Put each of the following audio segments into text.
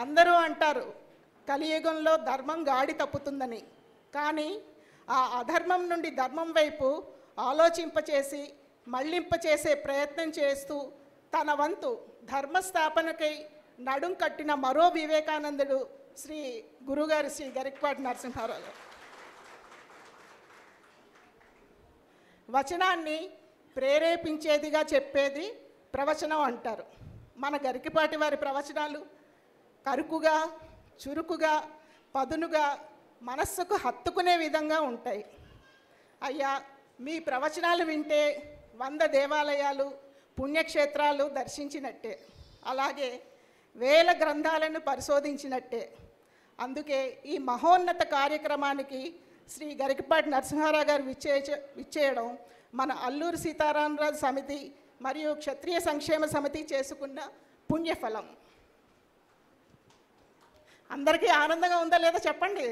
అందరూ అంటారు కలియుగంలో ధర్మం గాడి తప్పుతుందని కానీ ఆ అధర్మం నుండి ధర్మం వైపు ఆలోచింపచేసి మళ్ళింపచేసే ప్రయత్నం చేస్తూ తన వంతు ధర్మస్థాపనకై నడుం కట్టిన మరో వివేకానందుడు శ్రీ గురుగారు శ్రీ గరికపాటి నరసింహారావు గారు. వచనాన్ని ప్రేరేపించేదిగా చెప్పేది ప్రవచనం అంటారు మన గరికిపాటి వారి ప్రవచనాలు కరుకుగా చురుకుగా పదునుగా మనస్సుకు హత్తుకునే విధంగా ఉంటాయి అయ్యా మీ ప్రవచనాలు వింటే వంద దేవాలయాలు పుణ్యక్షేత్రాలు దర్శించినట్టే అలాగే వేల గ్రంథాలను పరిశోధించినట్టే అందుకే ఈ మహోన్నత కార్యక్రమానికి శ్రీ గరికపాటి నరసింహారావు గారు విచ్చే విచ్చేయడం మన అల్లూరు సీతారామరాజు సమితి మరియు క్షత్రియ సంక్షేమ సమితి చేసుకున్న పుణ్యఫలం అందరికీ ఆనందంగా ఉందా లేదా చెప్పండి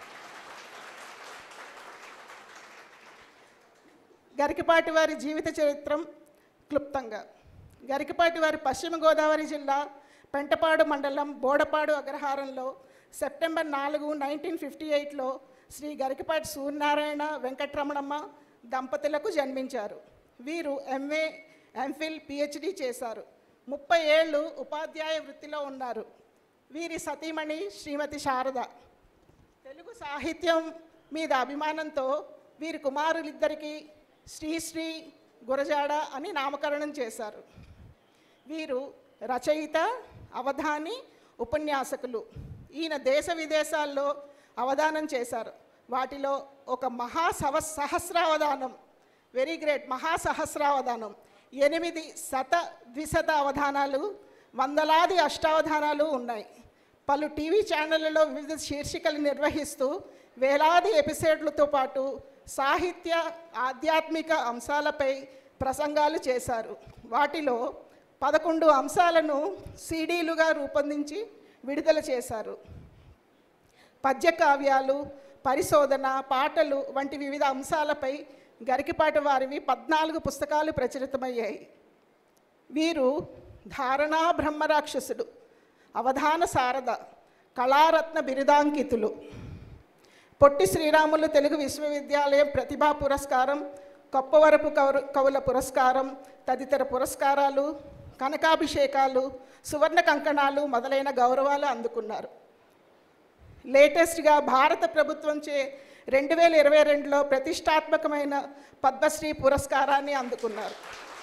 గరికపాటి వారి జీవిత చరిత్రం క్లుప్తంగా గరికపాటి వారి పశ్చిమ గోదావరి జిల్లా పెంటపాడు మండలం బోడపాడు అగ్రహారంలో సెప్టెంబర్ నాలుగు నైన్టీన్ ఫిఫ్టీ ఎయిట్లో శ్రీ గరికపాటి సూర్యనారాయణ వెంకటరమణమ్మ దంపతులకు జన్మించారు వీరు ఎంఏ ఎంఫిల్ పిహెచ్డి చేశారు ముప్పై ఏళ్ళు ఉపాధ్యాయ వృత్తిలో ఉన్నారు వీరి సతీమణి శ్రీమతి శారద తెలుగు సాహిత్యం మీద అభిమానంతో వీరి కుమారులిద్దరికీ శ్రీశ్రీ గురజాడ అని నామకరణం చేశారు వీరు రచయిత అవధాని ఉపన్యాసకులు ఈయన దేశ విదేశాల్లో అవధానం చేశారు వాటిలో ఒక మహా సవ సహస్రావధానం వెరీ గ్రేట్ మహాసహస్రావధానం ఎనిమిది శత ద్విశత అవధానాలు వందలాది అష్టావధానాలు ఉన్నాయి పలు టీవీ ఛానళ్లలో వివిధ శీర్షికలు నిర్వహిస్తూ వేలాది ఎపిసోడ్లతో పాటు సాహిత్య ఆధ్యాత్మిక అంశాలపై ప్రసంగాలు చేశారు వాటిలో పదకొండు అంశాలను సీడీలుగా రూపొందించి విడుదల చేశారు పద్య కావ్యాలు పరిశోధన పాటలు వంటి వివిధ అంశాలపై గరికిపాటి వారివి పద్నాలుగు పుస్తకాలు ప్రచురితమయ్యాయి వీరు ధారణా బ్రహ్మరాక్షసుడు అవధాన శారద కళారత్న బిరుదాంకితులు పొట్టి శ్రీరాములు తెలుగు విశ్వవిద్యాలయం ప్రతిభా పురస్కారం కొప్పవరపు కౌరు కవుల పురస్కారం తదితర పురస్కారాలు కనకాభిషేకాలు సువర్ణ కంకణాలు మొదలైన గౌరవాలు అందుకున్నారు లేటెస్ట్గా భారత ప్రభుత్వంచే రెండు వేల ఇరవై రెండులో ప్రతిష్టాత్మకమైన పద్మశ్రీ పురస్కారాన్ని అందుకున్నారు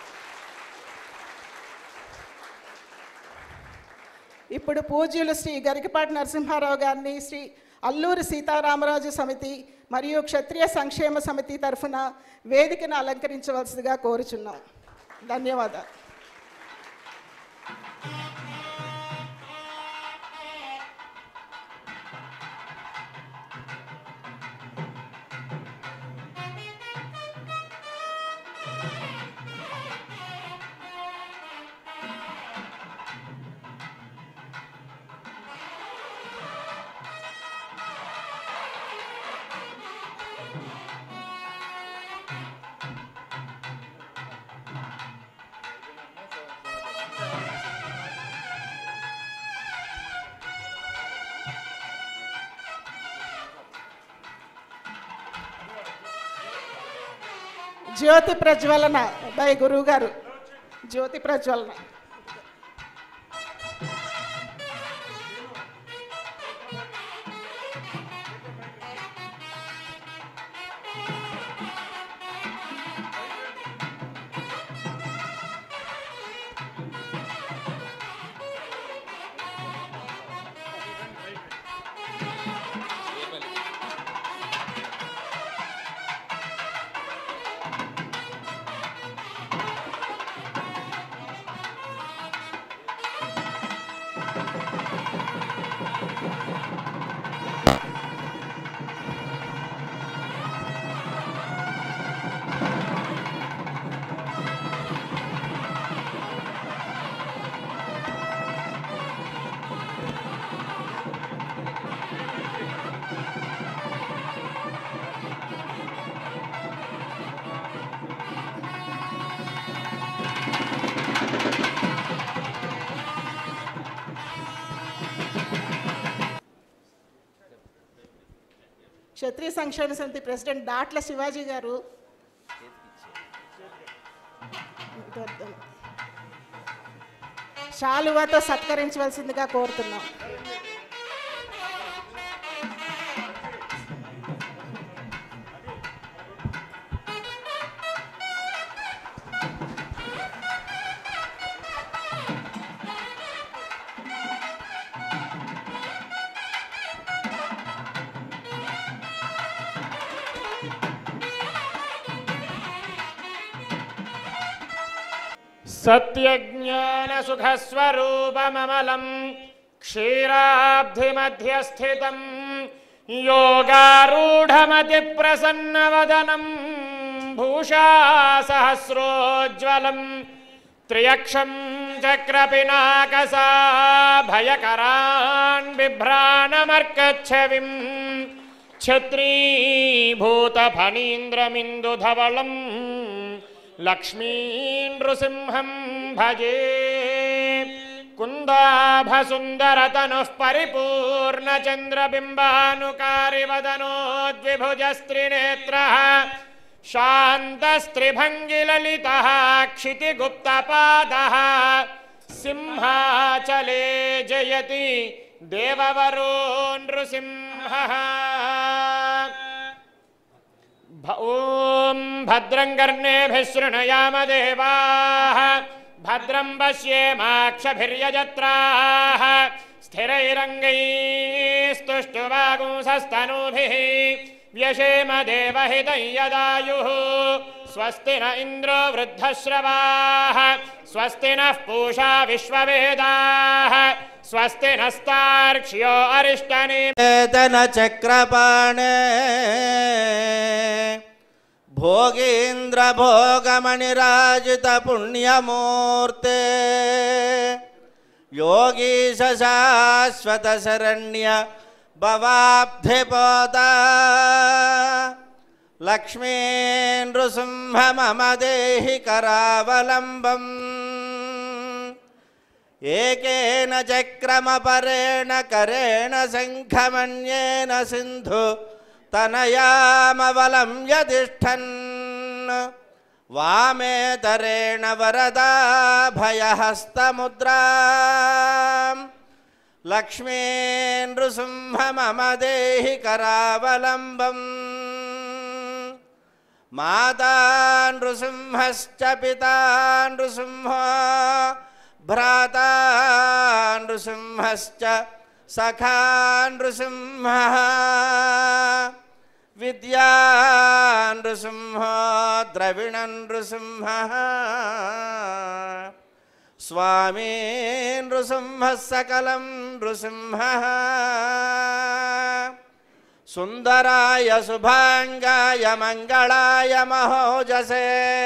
ఇప్పుడు పూజ్యులు శ్రీ గరికపాటి నరసింహారావు గారిని శ్రీ అల్లూరి సీతారామరాజు సమితి మరియు క్షత్రియ సంక్షేమ సమితి తరఫున వేదికను అలంకరించవలసిందిగా కోరుచున్నాం ధన్యవాదాలు జ్యోతి ప్రజ్వలన బై గురువు గారు జ్యోతి ప్రజ్వలన క్షత్రియ సంక్షేమ సమితి ప్రెసిడెంట్ దాట్ల శివాజీ గారు శాలువాతో సత్కరించవలసిందిగా కోరుతున్నాం सत्यज्ञानसुखस्वरूपममलं क्षीराब्धिमध्यस्थितं योगारूढमतिप्रसन्नवदनं भूषासहस्रोज्ज्वलं त्र्यक्षं चक्रपिनाकसा भयकरान् बिभ्राणमर्कच्छविम् छत्रीभूतफणीन्द्रमिन्दुधवलम् लक्ष्मीनृसिंहं भजे कुन्दाभसुन्दरतनुः परिपूर्णचन्द्रबिम्बानुकारिवदनोद्विभुजस्त्रिनेत्रः शान्तस्त्रिभङ्गिललितः क्षितिगुप्तपादः सिंहाचले जयति देववरो नृसिंहः भ- ॐ भद्रं कर्णेभिः शृणुयाम देवाः भद्रं पश्येमाक्षभिर्यजत्राः स्थिरैरङ्गैस्तुष्टुवागुंसस्तनूभिः व्यशेम देवहितं यदायुः स्वस्ति न इन्द्रो वृद्धश्रवाः स्वस्ति नः पूषा विश्ववेदाः स्वस्ति नस्तार्क्ष्यो अरिष्टने वेदन चक्रपाणे भोगीन्द्र भोगमणिराजित पुण्यमूर्ते योगीश शाश्वत शरण्य भवाब्धिपोता लक्ष्मी नृसिंह मम देहि करावलम्बम् एकेन चक्रमपरेण करेण शङ्खमन्येन सिन्धु तनयामवलं यतिष्ठन् वामेतरेण वरदा भयहस्तमुद्राम् लक्ष्मी नृसिंह मम देहि करावलम्बम् माता नृसिंहश्च पिता नृसिंहो भ्राता नृसिंहश्च सखा नृसिंहः विद्या नृसिंहो द्रविण नृसिंहः स्वामी नृसिंहः सकलं नृसिंहः सुन्दराय शुभाङ्गाय मङ्गलाय महोजसे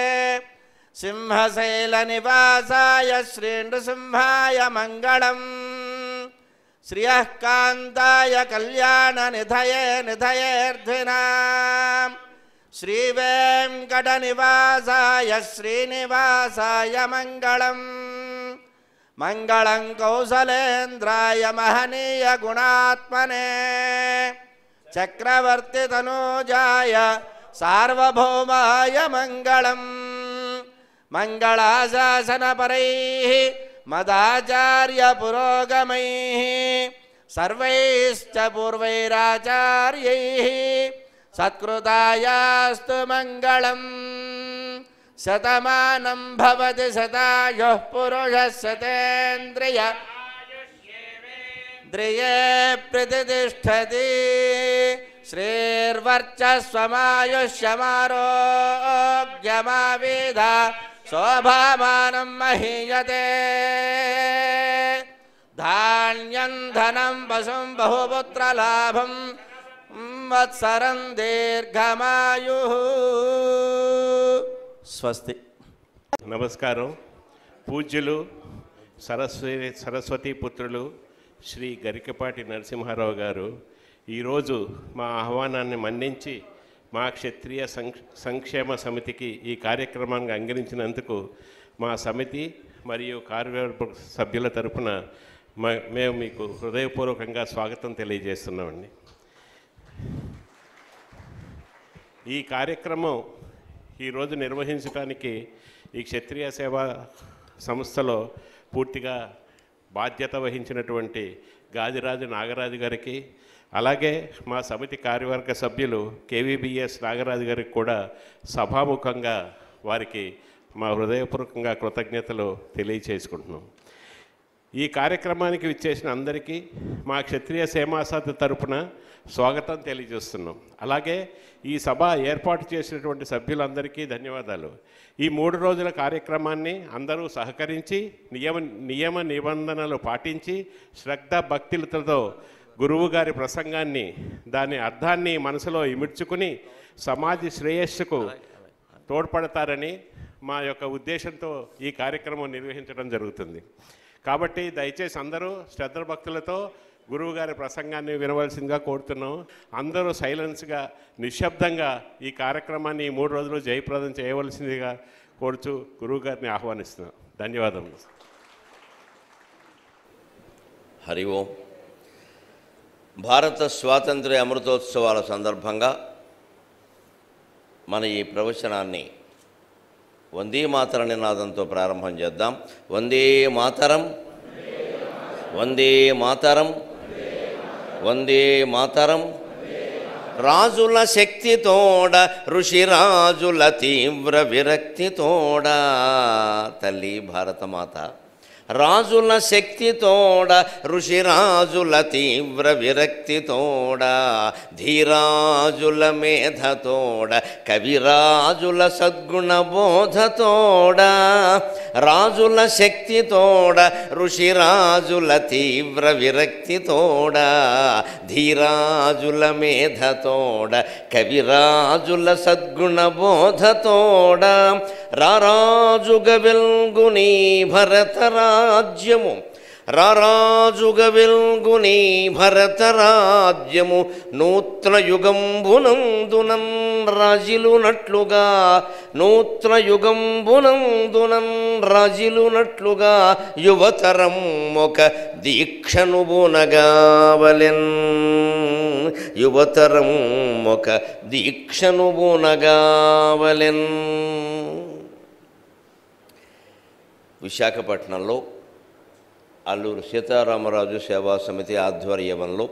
सिंहशैलनिवासाय श्रीनृसिंहाय मङ्गलम् श्रियः कान्ताय कल्याणनिधये निधयेऽर्थिनाम् श्रीवेङ्कटनिवासाय श्रीनिवासाय मङ्गलम् मङ्गलं कौसलेन्द्राय महनीयगुणात्मने चक्रवर्तितनूजाय सार्वभौमाय मङ्गलम् मङ्गलाशासनपरैः मदाचार्यपुरोगमैः सर्वैश्च पूर्वैराचार्यैः सत्कृतायास्तु मङ्गलम् शतमानं भवति शतायुः पुरुषः शतेन्द्रिय द्रिये प्रतिष्ठति श्रीर्वर्चस्वमायुष्यमारोग्यमाविध शोभामानं महीयते धान्यं धनं पशुं बहुपुत्रलाभं वत्सरं दीर्घमायुः స్వస్తి నమస్కారం పూజ్యులు సరస్వతి సరస్వతి పుత్రులు శ్రీ గరికపాటి నరసింహారావు గారు ఈరోజు మా ఆహ్వానాన్ని మన్నించి మా క్షత్రియ సంక్ష సంక్షేమ సమితికి ఈ కార్యక్రమాన్ని అంగరించినందుకు మా సమితి మరియు కార్యవర్గ సభ్యుల తరపున మ- మేము మీకు హృదయపూర్వకంగా స్వాగతం తెలియజేస్తున్నామండి ఈ కార్యక్రమం ఈరోజు నిర్వహించడానికి ఈ క్షత్రియ సేవా సంస్థలో పూర్తిగా బాధ్యత వహించినటువంటి గాదిరాజు నాగరాజు గారికి అలాగే మా సమితి కార్యవర్గ సభ్యులు కేవీబీఎస్ నాగరాజు గారికి కూడా సభాముఖంగా వారికి మా హృదయపూర్వకంగా కృతజ్ఞతలు తెలియచేసుకుంటున్నాం ఈ కార్యక్రమానికి విచ్చేసిన అందరికీ మా క్షత్రియ సేమాసాధ తరపున స్వాగతం తెలియజేస్తున్నాం అలాగే ఈ సభ ఏర్పాటు చేసినటువంటి సభ్యులందరికీ ధన్యవాదాలు ఈ మూడు రోజుల కార్యక్రమాన్ని అందరూ సహకరించి నియమ నియమ నిబంధనలు పాటించి శ్రద్ధ భక్తులతో గురువు గారి ప్రసంగాన్ని దాని అర్థాన్ని మనసులో ఇమిడ్చుకుని సమాజ శ్రేయస్సుకు తోడ్పడతారని మా యొక్క ఉద్దేశంతో ఈ కార్యక్రమం నిర్వహించడం జరుగుతుంది కాబట్టి దయచేసి అందరూ శ్రద్ధ భక్తులతో గురువు గారి ప్రసంగాన్ని వినవలసిందిగా కోరుతున్నాం అందరూ సైలెన్స్గా నిశ్శబ్దంగా ఈ కార్యక్రమాన్ని ఈ మూడు రోజులు జయప్రదం చేయవలసిందిగా కోరుచు గురువు గారిని ఆహ్వానిస్తున్నాం ధన్యవాదములు హరి ఓం భారత స్వాతంత్ర్య అమృతోత్సవాల సందర్భంగా మన ఈ ప్రవచనాన్ని వందే మాతర నినాదంతో ప్రారంభం చేద్దాం వందే మాతరం వందే మాతరం వందే మాతరం రాజుల శక్తితోడ ఋషిరాజుల తీవ్ర విరక్తితోడ తల్లి భారతమాత రాజుల శక్తితోడ ఋషిరాజుల తీవ్ర విరక్తితోడ ధీరాజుల మేధతోడ కవిరాజుల సద్గుణ బోధతోడ రాజుల శక్తితోడ ఋషిరాజుల తీవ్ర విరక్తితోడ ధీరాజుల మేధతోడ కవిరాజుల సద్గుణ బోధతోడ రారాజుగ వెల్గుని భరతరాజ్యము రారాజుగ వెల్గుని భరతరాజ్యము నూత్న యుగంబునందునం రాజిలునట్లుగా నూత్న యుగంబునందునం రాజిలునట్లుగా యువతరం ఒక దీక్షను బునగావలెన్ యువతరం ఒక దీక్షను బునగావలెన్ విశాఖపట్నంలో అల్లూరు సీతారామరాజు సేవా సమితి ఆధ్వర్యంలో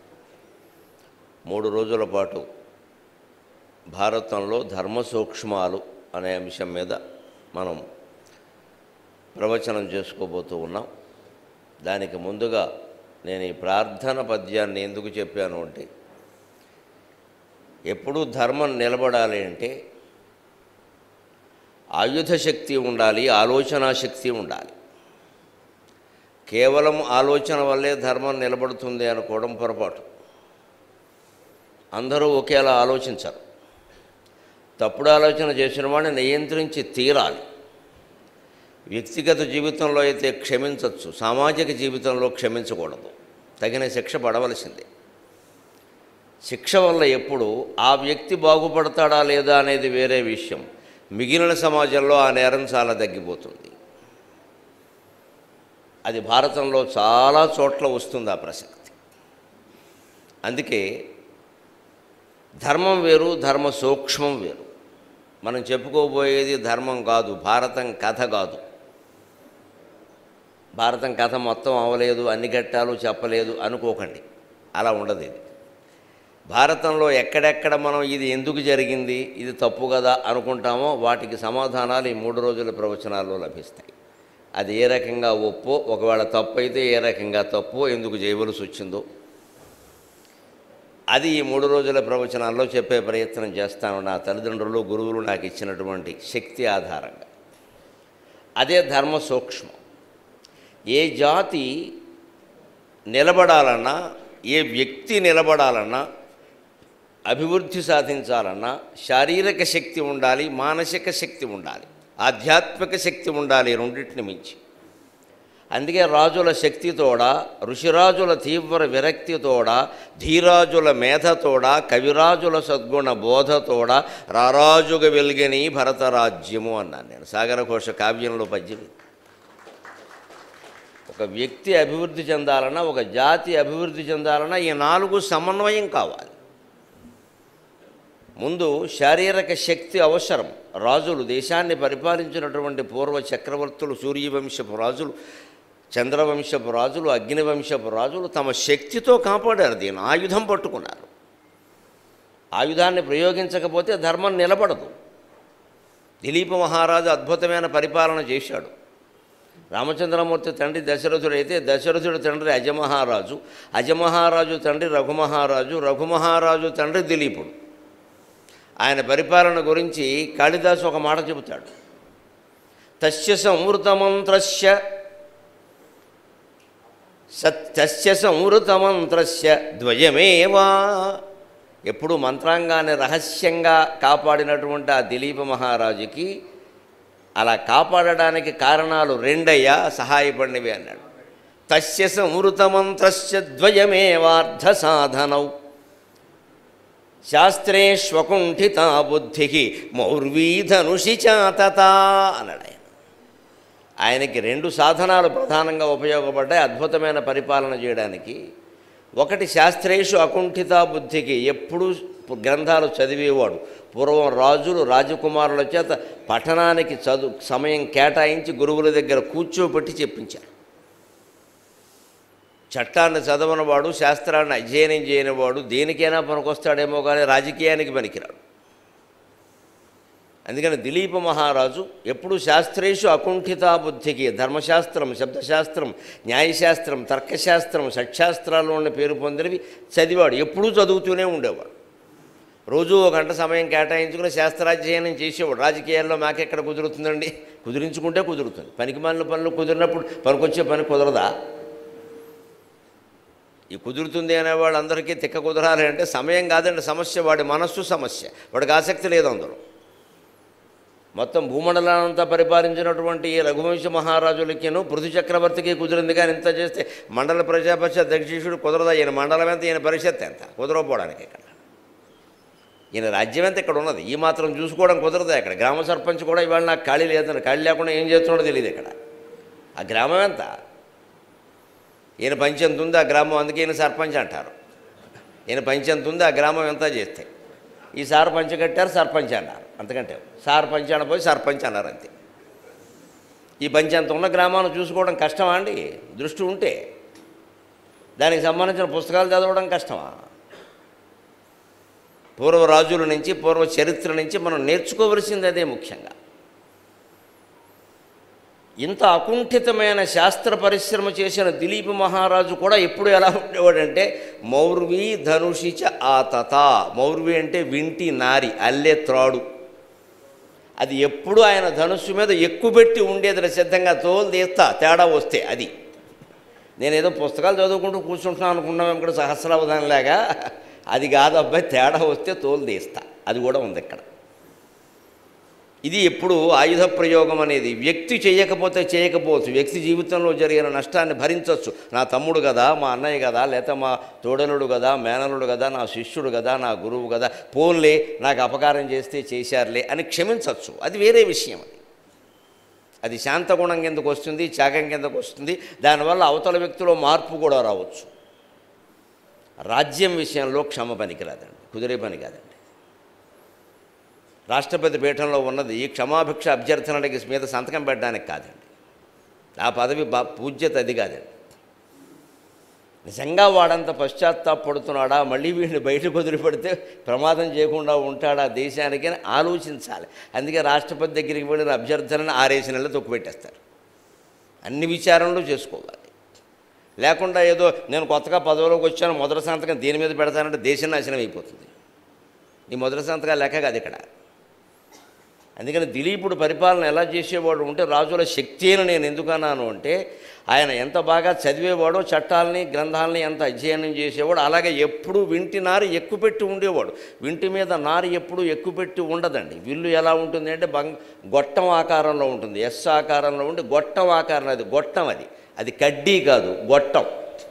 మూడు రోజుల పాటు భారతంలో ధర్మ సూక్ష్మాలు అనే అంశం మీద మనం ప్రవచనం చేసుకోబోతూ ఉన్నాం దానికి ముందుగా నేను ఈ ప్రార్థన పద్యాన్ని ఎందుకు చెప్పాను అంటే ఎప్పుడూ ధర్మం నిలబడాలి అంటే ఆయుధ శక్తి ఉండాలి ఆలోచనా శక్తి ఉండాలి కేవలం ఆలోచన వల్లే ధర్మం నిలబడుతుంది అనుకోవడం పొరపాటు అందరూ ఒకేలా ఆలోచించరు తప్పుడు ఆలోచన చేసిన వాడిని నియంత్రించి తీరాలి వ్యక్తిగత జీవితంలో అయితే క్షమించవచ్చు సామాజిక జీవితంలో క్షమించకూడదు తగిన శిక్ష పడవలసిందే శిక్ష వల్ల ఎప్పుడు ఆ వ్యక్తి బాగుపడతాడా లేదా అనేది వేరే విషయం మిగిలిన సమాజంలో ఆ నేరం చాలా తగ్గిపోతుంది అది భారతంలో చాలా చోట్ల వస్తుంది ఆ ప్రసక్తి అందుకే ధర్మం వేరు ధర్మ సూక్ష్మం వేరు మనం చెప్పుకోబోయేది ధర్మం కాదు భారతం కథ కాదు భారతం కథ మొత్తం అవలేదు అన్ని ఘట్టాలు చెప్పలేదు అనుకోకండి అలా ఉండదు ఇది భారతంలో ఎక్కడెక్కడ మనం ఇది ఎందుకు జరిగింది ఇది తప్పు కదా అనుకుంటామో వాటికి సమాధానాలు ఈ మూడు రోజుల ప్రవచనాల్లో లభిస్తాయి అది ఏ రకంగా ఒప్పో ఒకవేళ తప్పు అయితే ఏ రకంగా తప్పు ఎందుకు చేయవలసి వచ్చిందో అది ఈ మూడు రోజుల ప్రవచనాల్లో చెప్పే ప్రయత్నం చేస్తాను నా తల్లిదండ్రులు గురువులు నాకు ఇచ్చినటువంటి శక్తి ఆధారంగా అదే ధర్మ సూక్ష్మం ఏ జాతి నిలబడాలన్నా ఏ వ్యక్తి నిలబడాలన్నా అభివృద్ధి సాధించాలన్నా శారీరక శక్తి ఉండాలి మానసిక శక్తి ఉండాలి ఆధ్యాత్మిక శక్తి ఉండాలి రెండింటిని మించి అందుకే రాజుల శక్తితోడ ఋషిరాజుల తీవ్ర విరక్తితోడ ధీరాజుల మేధతోడ కవిరాజుల సద్గుణ బోధతోడ రారాజుగా వెలిగని భరతరాజ్యము అన్నాను నేను సాగరఘోష కావ్యంలో పద్యం ఇది. ఒక వ్యక్తి అభివృద్ధి చెందాలన్నా ఒక జాతి అభివృద్ధి చెందాలన్నా ఈ నాలుగు సమన్వయం కావాలి ముందు శారీరక శక్తి అవసరం రాజులు దేశాన్ని పరిపాలించినటువంటి పూర్వ చక్రవర్తులు సూర్యవంశపు రాజులు చంద్రవంశపు రాజులు అగ్నివంశపు రాజులు తమ శక్తితో కాపాడారు దీన్ని ఆయుధం పట్టుకున్నారు ఆయుధాన్ని ప్రయోగించకపోతే ధర్మం నిలబడదు దిలీప మహారాజు అద్భుతమైన పరిపాలన చేశాడు రామచంద్రమూర్తి తండ్రి దశరథుడు అయితే దశరథుడి తండ్రి అజమహారాజు అజమహారాజు తండ్రి రఘుమహారాజు రఘుమహారాజు తండ్రి దిలీపుడు ఆయన పరిపాలన గురించి కాళిదాసు ఒక మాట చెబుతాడు తస్య సంవృతమంత్రస్య సత్యస్య సంవృతమంత్రస్య ద్వయమేవా ఎప్పుడు మంత్రాంగాన్ని రహస్యంగా కాపాడినటువంటి ఆ దిలీప మహారాజుకి అలా కాపాడడానికి కారణాలు రెండయ్యా సహాయపడినవి అన్నాడు తస్య సంవృతమంత్రస్య ద్వయమేవార్థ సాధనౌ శాస్త్రేష్వకుంఠిత బుద్ధి మౌర్వీధనుషి చాతత అన్నాడు ఆయన ఆయనకి రెండు సాధనాలు ప్రధానంగా ఉపయోగపడ్డాయి అద్భుతమైన పరిపాలన చేయడానికి ఒకటి శాస్త్రేషు అకుంఠిత బుద్ధికి ఎప్పుడూ గ్రంథాలు చదివేవాడు పూర్వం రాజులు రాజకుమారుల చేత పఠనానికి చదువు సమయం కేటాయించి గురువుల దగ్గర కూర్చోబెట్టి చెప్పించారు చట్టాన్ని చదవనివాడు శాస్త్రాన్ని అధ్యయనం చేయనివాడు దేనికైనా పనికొస్తాడేమో కానీ రాజకీయానికి పనికిరాడు అందుకని దిలీప మహారాజు ఎప్పుడు శాస్త్రేషు అకుంఠితా బుద్ధికి ధర్మశాస్త్రం శబ్దశాస్త్రం న్యాయశాస్త్రం తర్కశాస్త్రం షట్శాస్త్రాల్లో ఉన్న పేరు పొందినవి చదివాడు ఎప్పుడూ చదువుతూనే ఉండేవాడు రోజు ఒక గంట సమయం కేటాయించుకుని శాస్త్రాధ్యయనం చేసేవాడు రాజకీయాల్లో మాకెక్కడ కుదురుతుందండి కుదిరించుకుంటే కుదురుతుంది పనికి మాలిన పనులు కుదిరినప్పుడు పనికొచ్చే పని కుదరదా ఈ కుదురుతుంది అనే వాళ్ళందరికీ తిక్క కుదరాలి అంటే సమయం కాదండి సమస్య వాడి మనస్సు సమస్య వాడికి ఆసక్తి లేదు అందులో మొత్తం భూమండలానంతా పరిపాలించినటువంటి ఈ రఘువంశ మహారాజులకిను పృథు చక్రవర్తికి కుదిరింది కానీ ఇంత చేస్తే మండల ప్రజాపక్ష దక్షిషుడు కుదరదా ఈయన మండలం ఎంత ఈయన పరిషత్ ఎంత కుదరకపోవడానికి ఇక్కడ ఈయన రాజ్యం ఎంత ఇక్కడ ఉన్నది ఈ మాత్రం చూసుకోవడం కుదరదా ఇక్కడ గ్రామ సర్పంచ్ కూడా ఇవాళ నాకు ఖాళీ లేదని ఖాళీ లేకుండా ఏం చేస్తున్నాడో తెలియదు ఇక్కడ ఆ గ్రామం ఎంత ఈయన పంచెంత ఉంది ఆ గ్రామం అందుకే ఈయన సర్పంచ్ అంటారు ఈయన పంచెంత ఉంది ఆ గ్రామం ఎంత చేస్తే ఈ సార్ పంచ కట్టారు సర్పంచ్ అన్నారు అంతకంటే సార్ పంచ అనపోయి సర్పంచ్ అన్నారు అంతే ఈ పంచంత ఉన్న గ్రామాన్ని చూసుకోవడం కష్టమా అండి దృష్టి ఉంటే దానికి సంబంధించిన పుస్తకాలు చదవడం కష్టమా పూర్వ రాజుల నుంచి పూర్వ చరిత్ర నుంచి మనం నేర్చుకోవలసింది అదే ముఖ్యంగా ఇంత అకుంఠితమైన శాస్త్ర పరిశ్రమ చేసిన దిలీప్ మహారాజు కూడా ఎప్పుడు ఎలా ఉండేవాడంటే మౌర్వి ధనుషిచ ఆతత మౌర్వి అంటే వింటి నారి అల్లె త్రాడు అది ఎప్పుడు ఆయన ధనుస్సు మీద ఎక్కుపెట్టి ఉండేది సిద్ధంగా తోలు తీస్తా తేడా వస్తే అది నేనేదో పుస్తకాలు చదువుకుంటూ కూర్చుంటున్నాను అనుకున్నాం ఇక్కడ సహస్రావధానిలాగా అది కాదు అబ్బాయి తేడా వస్తే తోలు తీస్తా అది కూడా ఉంది ఇక్కడ ఇది ఎప్పుడు ఆయుధ ప్రయోగం అనేది వ్యక్తి చేయకపోతే చేయకపోవచ్చు వ్యక్తి జీవితంలో జరిగిన నష్టాన్ని భరించవచ్చు నా తమ్ముడు కదా మా అన్నయ్య కదా లేకపోతే మా తోడలుడు కదా మేనలుడు కదా నా శిష్యుడు కదా నా గురువు కదా పోన్లే నాకు అపకారం చేస్తే చేశారులే అని క్షమించవచ్చు అది వేరే విషయం అది అది శాంతగుణం కిందకు వస్తుంది త్యాగం కిందకు వస్తుంది దానివల్ల అవతల వ్యక్తిలో మార్పు కూడా రావచ్చు రాజ్యం విషయంలో క్షమ పనికిరాదండి కుదిరే పని కాదండి రాష్ట్రపతి పీఠంలో ఉన్నది క్షమాభిక్ష అభ్యర్థనలకి మీద సంతకం పెట్టడానికి కాదండి ఆ పదవి బా పూజ్యత అది కాదండి నిజంగా వాడంత పశ్చాత్తాపడుతున్నాడా మళ్ళీ వీడిని బయటకు వదిలిపెడితే ప్రమాదం చేయకుండా ఉంటాడా దేశానికి అని ఆలోచించాలి అందుకే రాష్ట్రపతి దగ్గరికి వెళ్ళిన అభ్యర్థనను ఆరేసి నెలలు తొక్కుపెట్టేస్తారు అన్ని విచారణలు చేసుకోవాలి లేకుండా ఏదో నేను కొత్తగా పదవిలోకి వచ్చాను మొదటి సంతకం దేని మీద పెడతానంటే దేశం నాశనం అయిపోతుంది ఈ మొదటి సంతకాలు లెక్క కాదు ఇక్కడ అందుకని దిలీపుడు పరిపాలన ఎలా చేసేవాడు ఉంటే రాజుల శక్తి అని నేను ఎందుకన్నాను అంటే ఆయన ఎంత బాగా చదివేవాడో చట్టాలని గ్రంథాలని ఎంత అధ్యయనం చేసేవాడు అలాగే ఎప్పుడూ వింటి నారి ఎక్కుపెట్టి ఉండేవాడు వింటి మీద నారి ఎప్పుడూ ఎక్కుపెట్టి ఉండదండి విల్లు ఎలా ఉంటుంది అంటే బంగ్ గొట్టం ఆకారంలో ఉంటుంది ఎస్ ఆకారంలో ఉండి గొట్టం ఆకారం అది గొట్టం అది అది కడ్డీ కాదు గొట్టం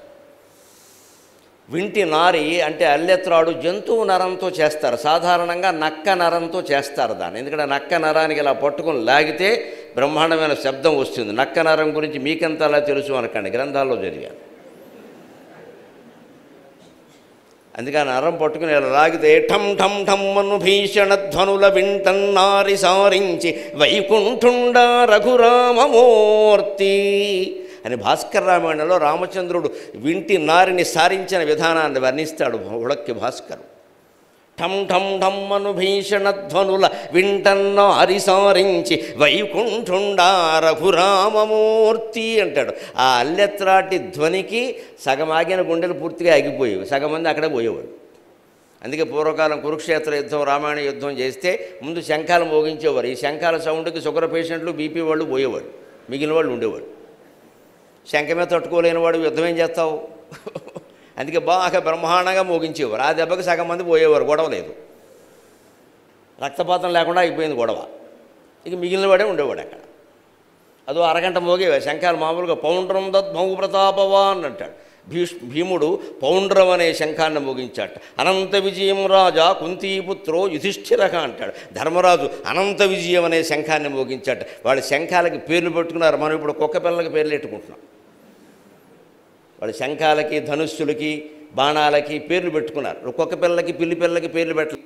వింటి నారి అంటే అల్లెత్రాడు జంతువు నరంతో చేస్తారు సాధారణంగా నక్క నరంతో చేస్తారు దాన్ని ఎందుకంటే నక్క నరానికి ఇలా పట్టుకొని లాగితే బ్రహ్మాండమైన శబ్దం వస్తుంది నక్క నరం గురించి మీకెంత అలా తెలుసు అనకండి గ్రంథాల్లో జరిగాను అందుకే ఆ నరం పట్టుకుని ఇలా లాగితే ఠం ఠం ఠం అను భీషణ ధ్వనుల వింటన్నారి సారించి వైకుంఠుండ రఘురామమూర్తి అని భాస్కర రామాయణంలో రామచంద్రుడు వింటి నారిని సారించిన విధానాన్ని వర్ణిస్తాడు ఉడక్కి భాస్కరు ఠం ఠం ఠం అను భీషణ ధ్వనుల వింటన్న హరిసారించి వైకుంఠుండా రఘురామమూర్తి అంటాడు ఆ అల్లెత్రాటి ధ్వనికి సగం ఆగిన గుండెలు పూర్తిగా ఆగిపోయేవి సగం మంది అక్కడే పోయేవాడు అందుకే పూర్వకాలం కురుక్షేత్ర యుద్ధం రామాయణ యుద్ధం చేస్తే ముందు శంఖాలు మోగించేవారు ఈ శంఖాల సౌండ్కి షుగర్ పేషెంట్లు బీపీ వాళ్ళు పోయేవాడు మిగిలిన వాళ్ళు ఉండేవాడు శంఖ మీద తట్టుకోలేని వాడు యుద్ధం ఏం చేస్తావు అందుకే బాగా బ్రహ్మాండంగా మోగించేవారు ఆ దెబ్బకి సగం మంది పోయేవారు గొడవ లేదు రక్తపాతం లేకుండా అయిపోయింది గొడవ ఇక మిగిలిన వాడే ఉండేవాడు అక్కడ అదో అరగంట మోగేవా శంఖాలు మామూలుగా పౌండ్రం దద్భౌ ప్రతాపవాన్ అంటాడు భీష్ భీముడు పౌండ్రం అనే శంఖాన్ని మోగించాట అనంత విజయం రాజా కుంతీపుత్రో యుధిష్ఠిరక అంటాడు ధర్మరాజు అనంత విజయం అనే శంఖాన్ని మోగించాట వాళ్ళ శంఖాలకి పేర్లు పెట్టుకున్నారు మనం ఇప్పుడు కుక్క పిల్లలకి పేర్లు పెట్టుకుంటున్నాం వాళ్ళ శంఖాలకి ధనుస్సులకి బాణాలకి పేర్లు పెట్టుకున్నారు కుక్క పిల్లలకి పిల్లి పిల్లలకి పేర్లు పెట్ట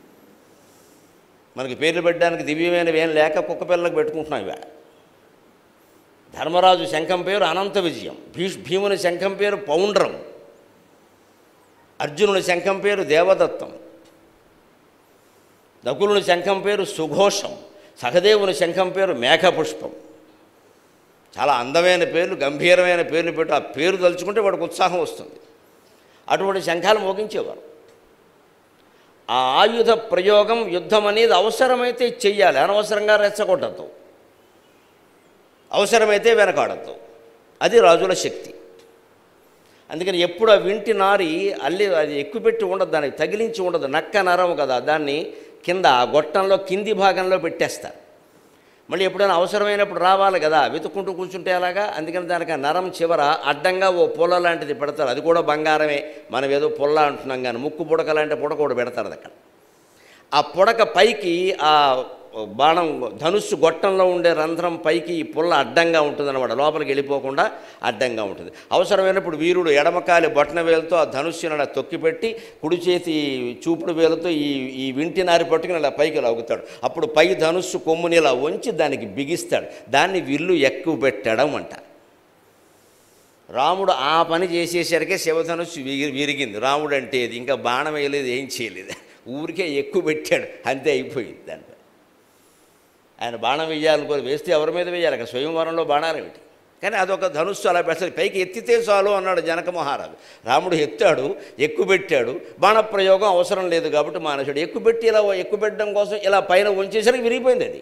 మనకి పేర్లు పెట్టడానికి దివ్యమైనవి ఏం లేక కుక్క పిల్లలకు పెట్టుకుంటున్నాం ఇవాళ ధర్మరాజు శంఖం పేరు అనంత విజయం భీష్ భీముని శంఖం పేరు పౌండ్రం అర్జునుని శంఖం పేరు దేవదత్తం నకులుని శంఖం పేరు సుఘోషం సహదేవుని శంఖం పేరు మేఘపుష్పం చాలా అందమైన పేర్లు గంభీరమైన పేర్లు పెట్టు ఆ పేరు తలుచుకుంటే వాడికి ఉత్సాహం వస్తుంది అటువంటి శంఖాలు మోగించేవారు ఆ ఆయుధ ప్రయోగం యుద్ధం అనేది అవసరమైతే చెయ్యాలి అనవసరంగా రెచ్చగొట్టద్దు అవసరమైతే వెనకాడద్దు అది రాజుల శక్తి అందుకని ఎప్పుడు ఆ వింటి నారి అల్లి అది ఎక్కుపెట్టి ఉండదు దానికి తగిలించి ఉండదు నక్క నరం కదా దాన్ని కింద ఆ గొట్టంలో కింది భాగంలో పెట్టేస్తారు మళ్ళీ ఎప్పుడైనా అవసరమైనప్పుడు రావాలి కదా వెతుక్కుంటూ కూర్చుంటే అలాగా అందుకని దానికి ఆ నరం చివర అడ్డంగా ఓ పొల లాంటిది పెడతారు అది కూడా బంగారమే మనం ఏదో పొల్ల అంటున్నాం కానీ ముక్కు పుడక లాంటి పుడక కూడా పెడతారు అది అక్కడ ఆ పుడక పైకి ఆ బాణం ధనుస్సు గొట్టంలో ఉండే రంధ్రం పైకి ఈ పుల్ల అడ్డంగా ఉంటుందన్నమాట లోపలికి వెళ్ళిపోకుండా అడ్డంగా ఉంటుంది అవసరమైనప్పుడు వీరుడు ఎడమకాలి బొట్టన వేలుతో ఆ ధనుస్సుని అలా తొక్కిపెట్టి కుడి చేతి చూపుడు వేలుతో ఈ ఈ వింటి నారి పట్టుకుని అలా పైకి లాగుతాడు అప్పుడు పై ధనుస్సు కొమ్ముని ఇలా వంచి దానికి బిగిస్తాడు దాన్ని విల్లు ఎక్కువ పెట్టడం అంటారు రాముడు ఆ పని చేసేసరికి శివధనుస్సు విరి విరిగింది రాముడు అంటే ఇది ఇంకా బాణం వేయలేదు ఏం చేయలేదు ఊరికే ఎక్కువ పెట్టాడు అంతే అయిపోయింది దానిపై ఆయన బాణం వేయాలనుకోని వేస్తే ఎవరి మీద వేయాలి అక్కడ స్వయంవరంలో బాణాలు ఏమిటి కానీ అదొక ధనుస్సు అలా పెట్టాలి పైకి ఎత్తితే చాలు అన్నాడు జనక మహారాజు రాముడు ఎత్తాడు ఎక్కువ పెట్టాడు బాణప్రయోగం అవసరం లేదు కాబట్టి మానేశాడు ఎక్కువ పెట్టి ఇలా ఎక్కువ పెట్టడం కోసం ఇలా పైన ఉంచేసరికి విరిగిపోయింది అది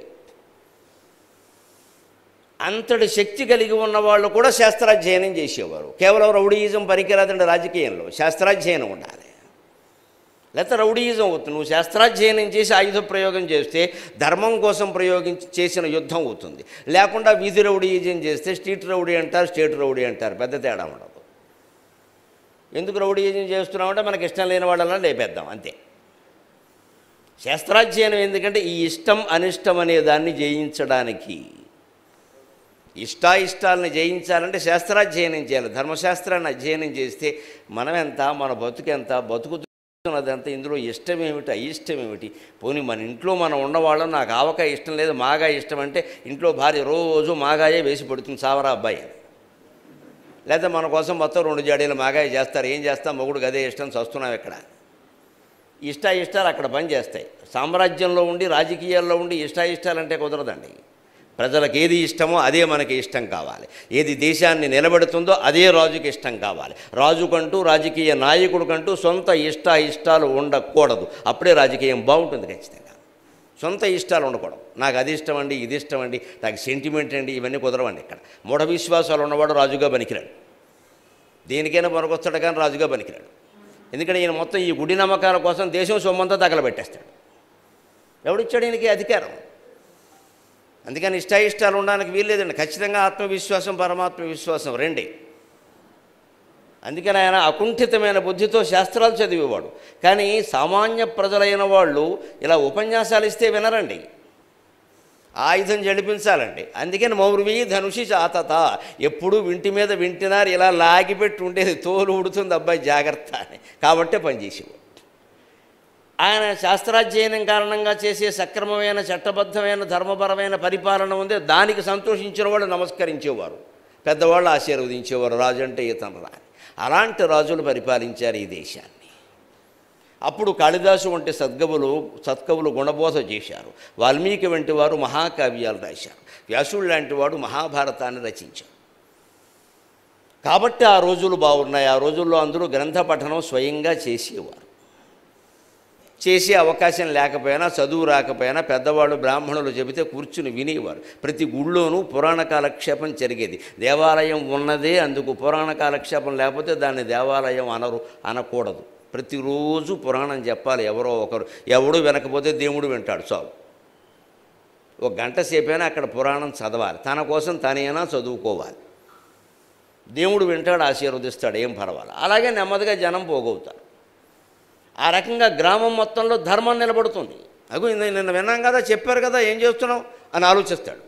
అంతటి శక్తి కలిగి ఉన్న వాళ్ళు కూడా శాస్త్రాధ్యయనం చేసేవారు కేవలం రౌడీయిజం పనికిరాదండి రాజకీయంలో శాస్త్రాధ్యయనం ఉండాలి లేకపోతే రౌడీయిజం అవుతుంది నువ్వు శాస్త్రాధ్యయనం చేసి ఆయుధ ప్రయోగం చేస్తే ధర్మం కోసం ప్రయోగించి చేసిన యుద్ధం అవుతుంది లేకుండా వీధి రౌడీయిజం చేస్తే స్ట్రీట్ రౌడీ అంటారు స్టేట్ రౌడీ అంటారు పెద్ద తేడా ఉండదు ఎందుకు రౌడీయిజం చేస్తున్నామంటే మనకి ఇష్టం లేని వాళ్ళని లేపేద్దాం అంతే శాస్త్రాధ్యయనం ఎందుకంటే ఈ ఇష్టం అనిష్టం అనే దాన్ని జయించడానికి ఇష్టాయిష్టాలను జయించాలంటే శాస్త్రాధ్యయనం చేయాలి ధర్మశాస్త్రాన్ని అధ్యయనం చేస్తే మనం ఎంత మన బతుకెంత బతుకుతున్నదంతా ఇందులో ఇష్టం ఏమిటి అయిష్టం ఏమిటి పోనీ మన ఇంట్లో మనం ఉన్నవాళ్ళం నాకు ఆవకాయ ఇష్టం లేదు మాగాయ ఇష్టం అంటే ఇంట్లో భార్య రోజు మాగాయే వేసి పడుతుంది సావరా అబ్బాయి అని లేదా మన కోసం మొత్తం రెండు జాడీలు మాగాయ చేస్తారు ఏం చేస్తాం మొగుడు అదే ఇష్టం చస్తున్నాం ఇక్కడ ఇష్ట ఇష్టాలు అక్కడ పనిచేస్తాయి సామ్రాజ్యంలో ఉండి రాజకీయాల్లో ఉండి ఇష్టాయిష్టాలంటే కుదరదండి ప్రజలకు ఏది ఇష్టమో అదే మనకి ఇష్టం కావాలి ఏది దేశాన్ని నిలబెడుతుందో అదే రాజుకి ఇష్టం కావాలి రాజుకంటూ రాజకీయ నాయకుడికంటూ సొంత ఇష్ట ఇష్టాలు ఉండకూడదు అప్పుడే రాజకీయం బాగుంటుంది ఖచ్చితంగా సొంత ఇష్టాలు ఉండకూడదు నాకు అది ఇష్టం అండి ఇది ఇష్టం అండి నాకు సెంటిమెంట్ అండి ఇవన్నీ కుదరవండి ఇక్కడ మూఢ విశ్వాసాలు ఉన్నవాడు రాజుగా పనికిరాడు దేనికైనా పనికొస్తాడు కానీ రాజుగా పనికిరాడు ఎందుకంటే ఈయన మొత్తం ఈ గుడి నమ్మకాల కోసం దేశం సొమ్మంతా తగలబెట్టేస్తాడు ఎవడిచ్చాడు ఈయనకి అధికారం అందుకని ఇష్టాయిష్టాలు ఉండడానికి వీల్లేదండి ఖచ్చితంగా ఆత్మవిశ్వాసం పరమాత్మ విశ్వాసం రెండే అందుకని ఆయన అకుంఠితమైన బుద్ధితో శాస్త్రాలు చదివేవాడు కానీ సామాన్య ప్రజలైన వాళ్ళు ఇలా ఉపన్యాసాలు ఇస్తే వినరండి ఆయుధం జడిపించాలండి అందుకని మౌర్వి ధనుషి చాతత ఎప్పుడు వింటి మీద వింటినారు ఇలా లాగిపెట్టి ఉండేది తోలు ఉడుతుంది అబ్బాయి జాగ్రత్త అని కాబట్టే పనిచేసేవాడు ఆయన శాస్త్రాధ్యయనం కారణంగా చేసే సక్రమమైన చట్టబద్ధమైన ధర్మపరమైన పరిపాలన ఉంది దానికి సంతోషించిన వాళ్ళు నమస్కరించేవారు పెద్దవాళ్ళు ఆశీర్వదించేవారు రాజు అంటే ఇతను రా అలాంటి రాజులు పరిపాలించారు ఈ దేశాన్ని అప్పుడు కాళిదాసు వంటి సద్గవులు సత్కవులు గుణబోధ చేశారు వాల్మీకి వంటి వారు మహాకావ్యాలు రాశారు వ్యాసుడు లాంటి వాడు మహాభారతాన్ని రచించారు కాబట్టి ఆ రోజులు బాగున్నాయి ఆ రోజుల్లో అందరూ గ్రంథ పఠనం స్వయంగా చేసేవారు చేసే అవకాశం లేకపోయినా చదువు రాకపోయినా పెద్దవాళ్ళు బ్రాహ్మణులు చెబితే కూర్చుని వినేవారు ప్రతి గుళ్ళోనూ పురాణ కాలక్షేపం జరిగేది దేవాలయం ఉన్నదే అందుకు పురాణ కాలక్షేపం లేకపోతే దాన్ని దేవాలయం అనరు అనకూడదు ప్రతిరోజు పురాణం చెప్పాలి ఎవరో ఒకరు ఎవడు వినకపోతే దేవుడు వింటాడు చాలు ఒక గంట సేపైనా అక్కడ పురాణం చదవాలి తన కోసం తనైనా చదువుకోవాలి దేవుడు వింటాడు ఆశీర్వదిస్తాడు ఏం పర్వాలి అలాగే నెమ్మదిగా జనం పోగవుతారు ఆ రకంగా గ్రామం మొత్తంలో ధర్మం నిలబడుతుంది అగు నిన్న నిన్న విన్నాం కదా చెప్పారు కదా ఏం చేస్తున్నావు అని ఆలోచిస్తాడు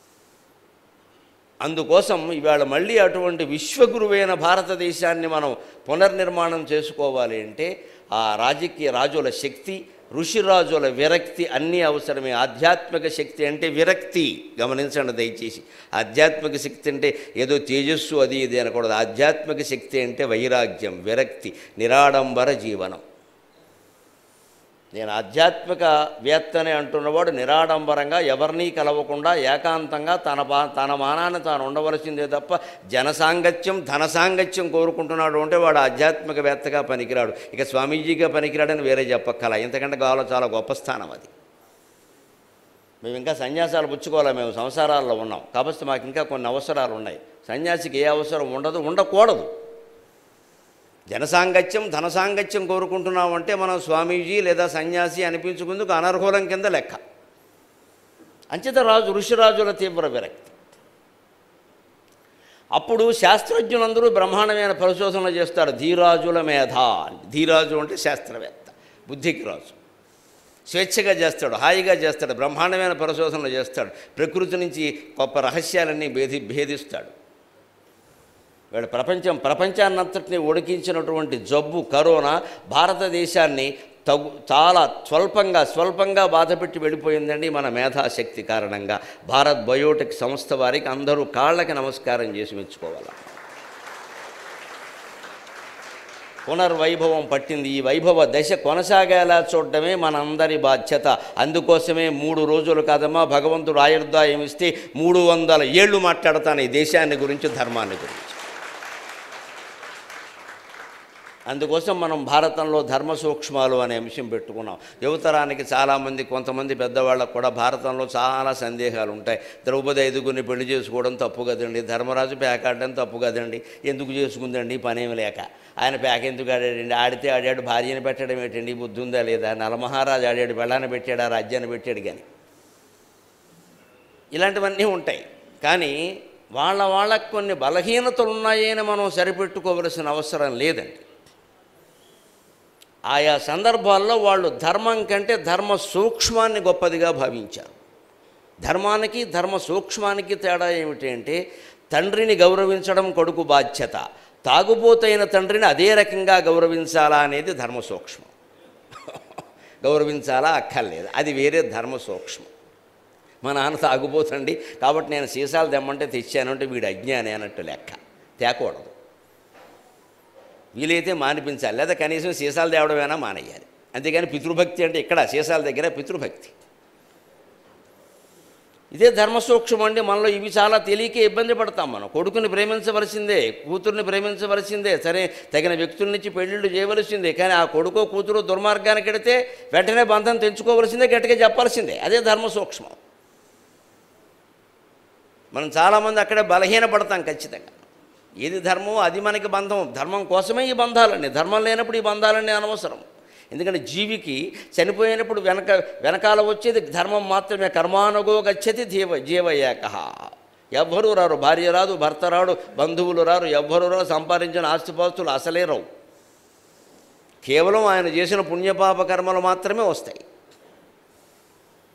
అందుకోసం ఇవాళ మళ్ళీ అటువంటి విశ్వగురువైన భారతదేశాన్ని మనం పునర్నిర్మాణం చేసుకోవాలి అంటే ఆ రాజకీయ రాజుల శక్తి ఋషిరాజుల విరక్తి అన్నీ అవసరమే ఆధ్యాత్మిక శక్తి అంటే విరక్తి గమనించండి దయచేసి ఆధ్యాత్మిక శక్తి అంటే ఏదో తేజస్సు అది ఇది అనకూడదు ఆధ్యాత్మిక శక్తి అంటే వైరాగ్యం విరక్తి నిరాడంబర జీవనం నేను ఆధ్యాత్మిక వేత్తని అంటున్నవాడు నిరాడంబరంగా ఎవరినీ కలవకుండా ఏకాంతంగా తన బా తన మానాన్ని తాను ఉండవలసిందే తప్ప జనసాంగత్యం ధనసాంగత్యం కోరుకుంటున్నాడు అంటే వాడు ఆధ్యాత్మికవేత్తగా పనికిరాడు ఇక స్వామీజీగా పనికిరాడని వేరే చెప్పక్కల ఇంతకంటే కావాలో చాలా గొప్ప స్థానం అది మేము ఇంకా సన్యాసాలు పుచ్చుకోవాలి మేము సంసారాల్లో ఉన్నాం కాబట్టి మాకు ఇంకా కొన్ని అవసరాలు ఉన్నాయి సన్యాసికి ఏ అవసరం ఉండదు ఉండకూడదు జనసాంగత్యం ధనసాంగత్యం కోరుకుంటున్నామంటే మనం స్వామీజీ లేదా సన్యాసి అనిపించుకుందుకు అనర్హులం కింద లెక్క అంచేత రాజు ఋషిరాజుల తీవ్ర విరక్తి అప్పుడు శాస్త్రజ్ఞులందరూ బ్రహ్మాండమైన పరిశోధనలు చేస్తారు ధీరాజుల మేధ ధీరాజు అంటే శాస్త్రవేత్త బుద్ధికి రాజు స్వేచ్ఛగా చేస్తాడు హాయిగా చేస్తాడు బ్రహ్మాండమైన పరిశోధనలు చేస్తాడు ప్రకృతి నుంచి గొప్ప రహస్యాలన్నీ భేది భేదిస్తాడు వీళ్ళ ప్రపంచం ప్రపంచాన్నంతటిని ఉడికించినటువంటి జబ్బు కరోనా భారతదేశాన్ని తగు చాలా స్వల్పంగా స్వల్పంగా బాధపెట్టి వెళ్ళిపోయిందండి మన మేధాశక్తి కారణంగా భారత్ బయోటెక్ సంస్థ వారికి అందరూ కాళ్ళకి నమస్కారం చేసి మెచ్చుకోవాలి పునర్వైభవం పట్టింది ఈ వైభవ దశ కొనసాగేలా చూడడమే మనందరి బాధ్యత అందుకోసమే మూడు రోజులు కాదమ్మా భగవంతుడు ఆయుర్దాయం ఇస్తే మూడు వందల ఏళ్ళు మాట్లాడతాను ఈ దేశాన్ని గురించి ధర్మాన్ని గురించి అందుకోసం మనం భారతంలో ధర్మ సూక్ష్మాలు అనే అంశం పెట్టుకున్నాం యువతరానికి చాలామంది కొంతమంది పెద్దవాళ్ళకు కూడా భారతంలో చాలా సందేహాలు ఉంటాయి ద్రౌపది ఐదుగురిని పెళ్లి చేసుకోవడం తప్పు కదండి ధర్మరాజు పేకాడడం తప్పు కదండి ఎందుకు చేసుకుందండి పనేమి లేక ఆయన పేక ఎందుకు ఆడాడండి ఆడితే ఆడాడు భార్యను పెట్టడం ఏంటండి బుద్ధి ఉందా లేదా నలమహారాజు ఆడాడు బెళ్ళాన్ని పెట్టాడు ఆ రాజ్యాన్ని పెట్టాడు కానీ ఇలాంటివన్నీ ఉంటాయి కానీ వాళ్ళ వాళ్ళకు కొన్ని బలహీనతలు ఉన్నాయని మనం సరిపెట్టుకోవలసిన అవసరం లేదండి ఆయా సందర్భాల్లో వాళ్ళు ధర్మం కంటే ధర్మ సూక్ష్మాన్ని గొప్పదిగా భావించారు ధర్మానికి ధర్మ సూక్ష్మానికి తేడా ఏమిటి అంటే తండ్రిని గౌరవించడం కొడుకు బాధ్యత తాగుబోతైన తండ్రిని అదే రకంగా గౌరవించాలా అనేది ధర్మ సూక్ష్మం గౌరవించాలా అక్కర్లేదు అది వేరే ధర్మ సూక్ష్మం మా నాన్న తాగుపోతండి కాబట్టి నేను సీసాలు తెమ్మంటే తెచ్చానంటే వీడు అజ్ఞాని అన్నట్టు లెక్క తేకూడదు వీలైతే మానిపించాలి లేదా కనీసం సీసాలు తేవడమైనా మానేయాలి అంతేగాని పితృభక్తి అంటే ఇక్కడ సీసాల దగ్గర పితృభక్తి ఇదే ధర్మసూక్ష్మం అండి మనలో ఇవి చాలా తెలియక ఇబ్బంది పడతాం మనం కొడుకుని ప్రేమించవలసిందే కూతుర్ని ప్రేమించవలసిందే సరే తగిన వ్యక్తుల నుంచి పెళ్ళిళ్ళు చేయవలసిందే కానీ ఆ కొడుకో కూతురు దుర్మార్గానికి ఎడితే వెంటనే బంధం తెంచుకోవలసిందే గట్టిగా చెప్పాల్సిందే అదే ధర్మసూక్ష్మం మనం చాలామంది అక్కడే బలహీనపడతాం ఖచ్చితంగా ఏది ధర్మం అది మనకి బంధం ధర్మం కోసమే ఈ బంధాలన్నీ ధర్మం లేనప్పుడు ఈ బంధాలన్నీ అనవసరం ఎందుకంటే జీవికి చనిపోయినప్పుడు వెనక వెనకాల వచ్చేది ధర్మం మాత్రమే కర్మానుగో గచ్చతి జీవ జీవయేక ఎవ్వరూ రారు భార్య రాదు భర్త రాడు బంధువులు రారు ఎవ్వరూ రారు సంపాదించిన ఆస్తిపాస్తులు అసలే రావు కేవలం ఆయన చేసిన పుణ్యపాప కర్మలు మాత్రమే వస్తాయి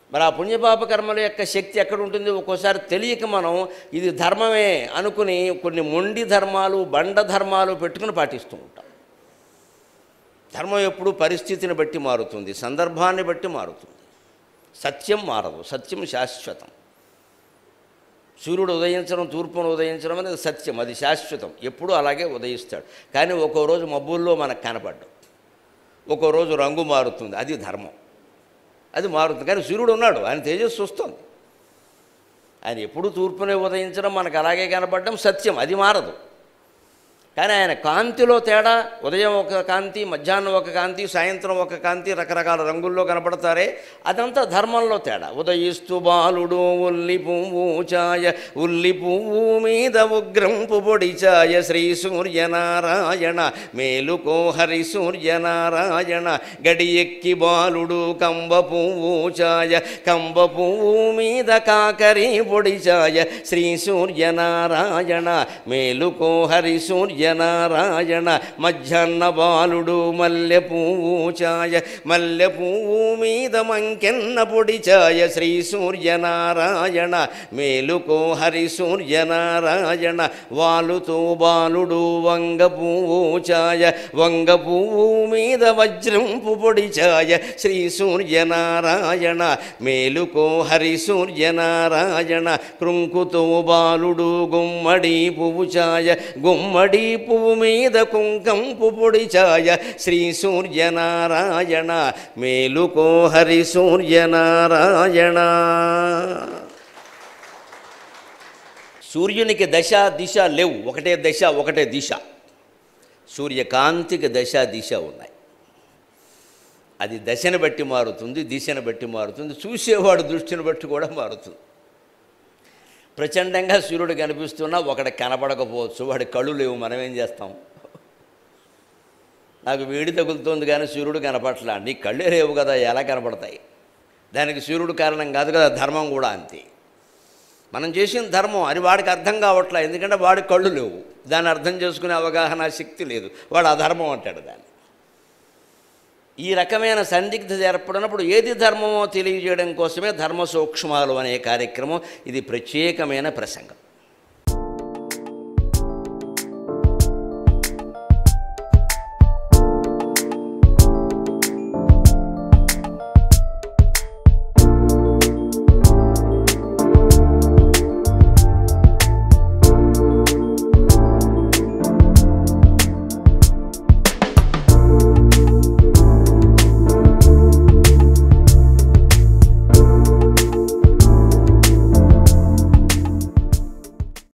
మరి ఆ పుణ్యపాప కర్మల యొక్క శక్తి ఎక్కడ ఉంటుంది ఒక్కోసారి తెలియక మనం ఇది ధర్మమే అనుకుని కొన్ని మొండి ధర్మాలు బండ ధర్మాలు పెట్టుకుని పాటిస్తూ ఉంటాం ధర్మం ఎప్పుడు పరిస్థితిని బట్టి మారుతుంది సందర్భాన్ని బట్టి మారుతుంది సత్యం మారదు సత్యం శాశ్వతం సూర్యుడు ఉదయించడం తూర్పును ఉదయించడం అనేది సత్యం అది శాశ్వతం ఎప్పుడూ అలాగే ఉదయిస్తాడు కానీ ఒక్కో రోజు మబ్బుల్లో మనకు కనపడ్డం ఒక్కో రోజు రంగు మారుతుంది అది ధర్మం అది మారుతుంది కానీ సూర్యుడు ఉన్నాడు ఆయన తేజస్సు వస్తుంది ఆయన ఎప్పుడు తూర్పునే ఉదయించడం మనకు అలాగే కనపడడం సత్యం అది మారదు కానీ ఆయన కాంతిలో తేడా ఉదయం ఒక కాంతి మధ్యాహ్నం ఒక కాంతి సాయంత్రం ఒక కాంతి రకరకాల రంగుల్లో కనపడతారే అదంతా ధర్మంలో తేడా ఉదయిస్తూ బాలుడు ఉల్లి పువ్వు ఛాయ ఉల్లి పువ్వు మీద ఉగ్రంపు పొడి ఛాయ శ్రీ సూర్యనారాయణ మేలుకో హరి సూర్యనారాయణ గడి ఎక్కి బాలుడు కంబ పువ్వు ఛాయ కంబ పువ్వు మీద కాకరి పొడి ఛాయ శ్రీ సూర్యనారాయణ మేలుకో హరి సూర్యనారాయణ మధ్యాహ్న బాలుడు మల్లె పువ్వు ఛాయ మల్లె పువ్వు మీద మంకెన్న పొడి ఛాయ శ్రీ సూర్యనారాయణ మేలుకో హరి సూర్యనారాయణ వాలుతో బాలుడు వంగ పువ్వు ఛాయ వంగ పువ్వు మీద వజ్రంపు పొడి ఛాయ శ్రీ సూర్యనారాయణ మేలుకో హరి సూర్యనారాయణ కృంకుతో బాలుడు గుమ్మడి పువ్వు ఛాయ గుమ్మడి పువ్వు మీద కుంకంపు పొడి ఛాయ శ్రీ సూర్యనారాయణ మేలుకో హరి సూర్యనారాయణ సూర్యునికి దశ దిశ లేవు ఒకటే దశ ఒకటే దిశ సూర్యకాంతికి దశ దిశ ఉన్నాయి అది దశను బట్టి మారుతుంది దిశను బట్టి మారుతుంది చూసేవాడు దృష్టిని బట్టి కూడా మారుతుంది ప్రచండంగా సూర్యుడు కనిపిస్తున్నా ఒకటి కనపడకపోవచ్చు వాడి కళ్ళు లేవు మనం ఏం చేస్తాం నాకు వేడి తగులుతోంది కానీ సూర్యుడు కనపట్లా నీ కళ్ళే లేవు కదా ఎలా కనపడతాయి దానికి సూర్యుడు కారణం కాదు కదా ధర్మం కూడా అంతే మనం చేసిన ధర్మం అది వాడికి అర్థం కావట్లా ఎందుకంటే వాడి కళ్ళు లేవు దాన్ని అర్థం చేసుకునే అవగాహన శక్తి లేదు వాడు అధర్మం అంటాడు దాన్ని ఈ రకమైన సందిగ్ధత ఏర్పడినప్పుడు ఏది ధర్మమో తెలియజేయడం కోసమే ధర్మ సూక్ష్మాలు అనే కార్యక్రమం ఇది ప్రత్యేకమైన ప్రసంగం